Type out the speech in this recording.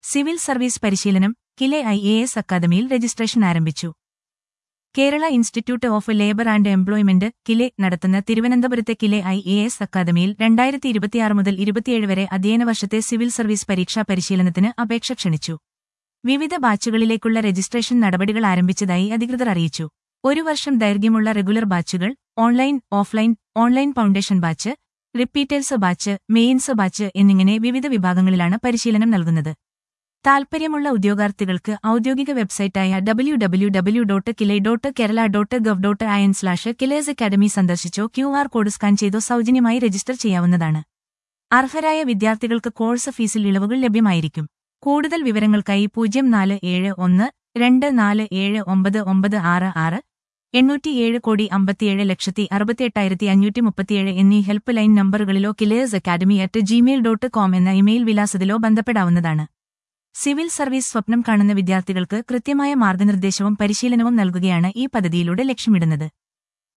civil service പരിശീലനം KILE I A S അക്കാദമിയിൽ registration ആരംഭിച്ചു Kerala institute of labour and employment KILE നടത്തുന്ന തിരുവനന്തപുരത്തെ കിലെ ഐ എ എസ് അക്കാദമിയിൽ രണ്ടായിരത്തി ഇരുപത്തിയാറ് മുതൽ ഇരുപത്തിയേഴ് വരെ അധ്യയന വർഷത്തെ സിവിൽ സർവീസ് പരീക്ഷാ പരിശീലനത്തിന് അപേക്ഷ ക്ഷണിച്ചു വിവിധ ബാച്ചുകളിലേക്കുള്ള രജിസ്ട്രേഷൻ നടപടികൾ ആരംഭിച്ചതായി അധികൃതർ അറിയിച്ചു ഒരു വർഷം ദൈർഘ്യമുള്ള റെഗുലർ ബാച്ചുകൾ online offline online foundation batch repeaters batch mains batch എന്നിങ്ങനെ വിവിധ വിഭാഗങ്ങളിലാണ് പരിശീലനം നൽകുന്നത് താൽപര്യമുള്ള ഉദ്യോഗാർത്ഥികൾക്ക് ഔദ്യോഗിക വെബ്സൈറ്റായ W W W dot KILE dot Kerala dot gov dot I N slash KILES academy സന്ദർശിച്ചോ ക്യു ആർ കോഡ് സ്കാൻ ചെയ്തോ സൗജന്യമായി രജിസ്റ്റർ ചെയ്യാവുന്നതാണ് അർഹരായ വിദ്യാർത്ഥികൾക്ക് കോഴ്സ് ഫീസിൽ ഇളവുകൾ ലഭ്യമായിരിക്കും കൂടുതൽ വിവരങ്ങൾക്കായി പൂജ്യം നാല് ഏഴ് ഒന്ന് രണ്ട് നാല് ഏഴ് ഒമ്പത് ഒമ്പത് ആറ് ആറ് എണ്ണൂറ്റിയേഴ് കോടി അമ്പത്തിയേഴ് ലക്ഷത്തി അറുപത്തിയെട്ടായിരത്തി അഞ്ഞൂറ്റി മുപ്പത്തിയേഴ് എന്നീ ഹെൽപ്പ് ലൈൻ നമ്പറുകളിലോ KILES academy at Gmail dot com എന്ന ഇമെയിൽ വിലാസത്തിലോ ബന്ധപ്പെടാവുന്നതാണ് സിവിൽ സർവീസ് സ്വപ്നം കാണുന്ന വിദ്യാർത്ഥികൾക്ക് കൃത്യമായ മാർഗനിർദ്ദേശവും പരിശീലനവും നൽകുകയാണ് ഈ പദ്ധതിയിലൂടെ ലക്ഷ്യമിടുന്നത്